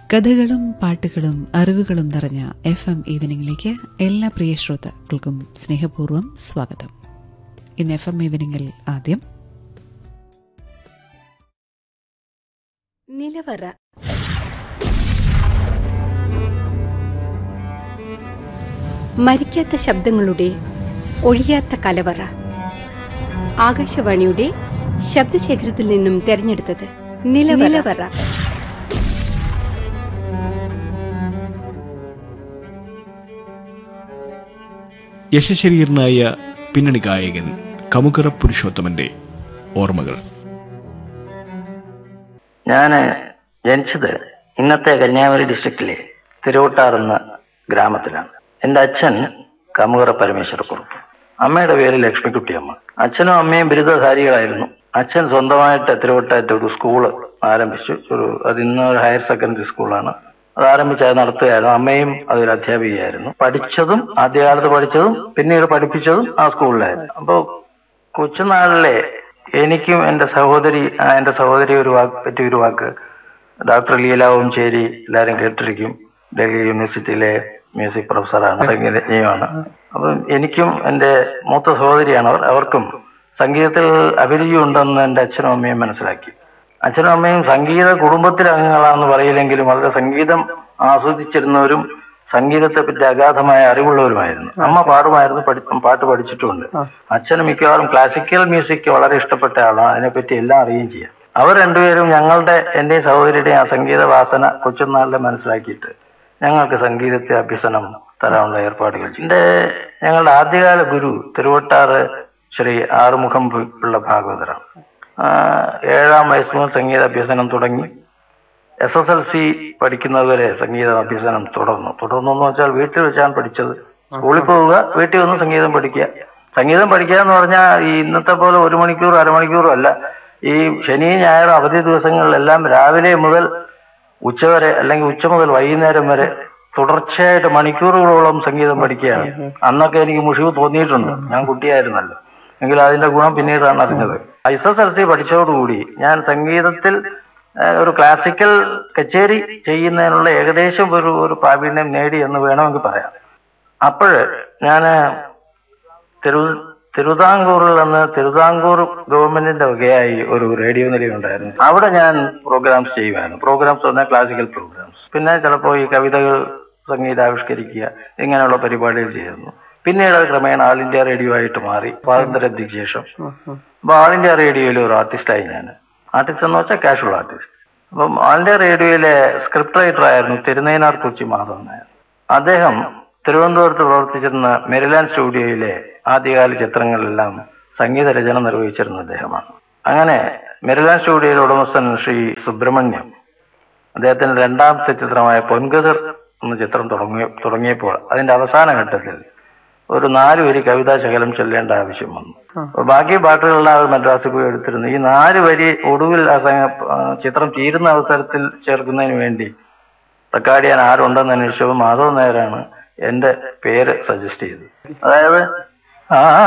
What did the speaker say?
കഥകളും പാട്ടുകളും അറിവുകളും നിറഞ്ഞ എഫ് എം ഈവനിംഗിലേക്ക് എല്ലാ പ്രിയ ശ്രോതാക്കൾക്കും സ്നേഹപൂർവ്വം സ്വാഗതം ഇന്ന് എഫ് എം ഈവനിംഗിൽ ആദ്യം നിലവറ മരിക്കാത്ത ശബ്ദങ്ങളുടെ ഒഴിയാത്ത കലവറ ആകാശവാണിയുടെ ശബ്ദശേഖരത്തിൽ നിന്നും തെരഞ്ഞെടുത്തത് നിലവറ യശശരീരനായ പിന്നണി ഗായകൻ കമുകറ പുരുഷോത്തമന്റെ ഓർമ്മകൾ ഞാൻ ജനിച്ചത് ഇന്നത്തെ കന്യാകുമാരി ഡിസ്ട്രിക്റ്റിലെ തിരുവട്ടാർ എന്ന ഗ്രാമത്തിലാണ് എൻ്റെ അച്ഛൻ കമുകറ പരമേശ്വരക്കുറുപ്പ് അമ്മയുടെ പേര് ലക്ഷ്മിക്കുട്ടിയമ്മ അച്ഛനും അമ്മയും ബിരുദധാരികളായിരുന്നു അച്ഛൻ സ്വന്തമായിട്ട് തിരുവട്ടാരത്ത് ഒരു സ്കൂള് ആരംഭിച്ചു ഒരു അത് ഇന്ന് ഒരു ഹയർ സെക്കൻഡറി സ്കൂളാണ് അത് ആരംഭിച്ച് അത് നടത്തുകയായിരുന്നു അമ്മയും അതിൽ അധ്യാപികയായിരുന്നു പഠിച്ചതും ആദ്യകാലത്ത് പഠിച്ചതും പിന്നീട് പഠിപ്പിച്ചതും ആ സ്കൂളിലായിരുന്നു അപ്പോൾ കൊച്ചുനാളിലെ എനിക്കും എൻ്റെ സഹോദരി ആ, എൻ്റെ സഹോദരി ഒരു വാക്ക് പറ്റി ഒരു വാക്ക് ഡോക്ടർ ലീല ഓംചേരി എല്ലാവരും കേട്ടിരിക്കും ഡൽഹി യൂണിവേഴ്സിറ്റിയിലെ മ്യൂസിക് പ്രൊഫസറാണ് സംഗീതജ്ഞയുമാണ് അപ്പം എനിക്കും എൻ്റെ മൂത്ത സഹോദരിയാണ് അവർ അവർക്കും സംഗീതത്തിൽ അഭിരുചിയുണ്ടെന്ന് എൻ്റെ അച്ഛനും അമ്മയും മനസ്സിലാക്കി അച്ഛനും അമ്മയും സംഗീത കുടുംബത്തിലെ അംഗങ്ങളാണെന്ന് പറയില്ലെങ്കിലും വളരെ സംഗീതം ആസ്വദിച്ചിരുന്നവരും സംഗീതത്തെ പറ്റി അഗാധമായ അറിവുള്ളവരുമായിരുന്നു അമ്മ പാടുമായിരുന്നു പഠി പാട്ട് പഠിച്ചിട്ടുമുണ്ട് അച്ഛന് മിക്കവാറും ക്ലാസിക്കൽ മ്യൂസിക് വളരെ ഇഷ്ടപ്പെട്ട ആളാണ് അതിനെപ്പറ്റി എല്ലാം അറിയുകയും ചെയ്യാം അവർ രണ്ടുപേരും ഞങ്ങളുടെ എന്റെയും സഹോദരിയുടെയും ആ സംഗീത വാസന കൊച്ചുനാളിലെ മനസ്സിലാക്കിയിട്ട് ഞങ്ങൾക്ക് സംഗീതത്തെ അഭ്യസനം തരാനുള്ള ഏർപ്പാടുകൾ ചെയ്തു. എന്റെ ഞങ്ങളുടെ ആദ്യകാല ഗുരു തിരുവട്ടാറ് ശ്രീ ആറുമുഖം പിള്ള ഭാഗവതരാണ് ആ, ഏഴാം വയസ്സ് മുതൽ സംഗീത അഭ്യസനം തുടങ്ങി എസ് എസ് എൽ സി പഠിക്കുന്നതുവരെ സംഗീത അഭ്യസനം തുടർന്നു തുടർന്നു എന്ന് വെച്ചാൽ വീട്ടിൽ വെച്ചാണ് പഠിച്ചത് സ്കൂളിൽ പോവുക വീട്ടിൽ വന്ന് സംഗീതം പഠിക്കുക സംഗീതം പഠിക്കുക എന്ന് പറഞ്ഞാൽ ഈ ഇന്നത്തെ പോലെ ഒരു മണിക്കൂർ അരമണിക്കൂറും അല്ല ഈ ശനി ഞായർ അവധി ദിവസങ്ങളിലെല്ലാം രാവിലെ മുതൽ ഉച്ചവരെ അല്ലെങ്കിൽ ഉച്ച മുതൽ വൈകുന്നേരം വരെ തുടർച്ചയായിട്ട് മണിക്കൂറുകളോളം സംഗീതം പഠിക്കുകയാണ് അന്നൊക്കെ എനിക്ക് മുഷിവ് തോന്നിയിട്ടുണ്ട് ഞാൻ കുട്ടിയായിരുന്നല്ലോ എങ്കിൽ അതിന്റെ ഗുണം പിന്നീടാണ് അറിഞ്ഞത് എസ് എസ് എൽ സി പഠിച്ചതോടുകൂടി ഞാൻ സംഗീതത്തിൽ ഏഹ്, ഒരു ക്ലാസിക്കൽ കച്ചേരി ചെയ്യുന്നതിനുള്ള ഏകദേശം ഒരു ഒരു പ്രാവീണ്യം നേടി എന്ന് വേണമെങ്കിൽ പറയാം അപ്പോഴ് ഞാൻ തിരു തിരുവിതാംകൂറിൽ നിന്ന് തിരുവിതാംകൂർ ഗവൺമെന്റിന്റെ വകയായി ഒരു റേഡിയോ നിലയുണ്ടായിരുന്നു അവിടെ ഞാൻ പ്രോഗ്രാംസ് ചെയ്യുമായിരുന്നു പ്രോഗ്രാംസ് പറഞ്ഞാൽ ക്ലാസിക്കൽ പ്രോഗ്രാംസ് പിന്നെ ചിലപ്പോൾ ഈ കവിതകൾ സംഗീതാവിഷ്കരിക്കുക ഇങ്ങനെയുള്ള പരിപാടികൾ ചെയ്യുന്നു പിന്നീട് അത് ക്രമേണ ആൾ ഇന്ത്യ റേഡിയോ ആയിട്ട് മാറി സ്വാതന്ത്ര്യത്തിന് ശേഷം അപ്പൊ ആൾ ഇന്ത്യ റേഡിയോയിൽ ഒരു ആർട്ടിസ്റ്റായി ഞാൻ ആർട്ടിസ്റ്റ് എന്ന് വെച്ചാൽ കാഷ്വൽ ആർട്ടിസ്റ്റ് അപ്പം ആൾ ഇന്ത്യ റേഡിയോയിലെ സ്ക്രിപ്റ്റ് റൈറ്റർ ആയിരുന്നു തിരുനൈനാർ കൊച്ചി മാധവൻ നായർ അദ്ദേഹം തിരുവനന്തപുരത്ത് പ്രവർത്തിച്ചിരുന്ന മെരിലാൻഡ് സ്റ്റുഡിയോയിലെ ആദ്യകാല ചിത്രങ്ങളിലെല്ലാം സംഗീത രചന നിർവഹിച്ചിരുന്ന അദ്ദേഹമാണ് അങ്ങനെ മെരിലാൻഡ് സ്റ്റുഡിയോയിലെ ഉടമസ്ഥൻ ശ്രീ സുബ്രഹ്മണ്യം അദ്ദേഹത്തിന്റെ രണ്ടാമത്തെ ചിത്രമായ പൊൻകതിർ എന്ന ചിത്രം തുടങ്ങിയ തുടങ്ങിയപ്പോൾ അതിന്റെ അവസാന ഘട്ടത്തിൽ ഒരു നാല് വരി കവിതാ ശകലം ചൊല്ലേണ്ട ആവശ്യം വന്നു അപ്പൊ ബാക്കി പാട്ടുകളെല്ലാം അവർ മദ്രാസിൽ പോയി എടുത്തിരുന്നു ഈ നാല് വരി ഒടുവിൽ ആ സംഗ- ആ ചിത്രം തീരുന്ന അവസരത്തിൽ ചേർക്കുന്നതിന് വേണ്ടി റെക്കോർഡ് ചെയ്യാൻ ആരുണ്ടെന്ന് അന്വേഷിച്ചപ്പോൾ മാധവ് നായരാണ് എന്റെ പേര് സജസ്റ്റ് ചെയ്തത് അതായത് ആ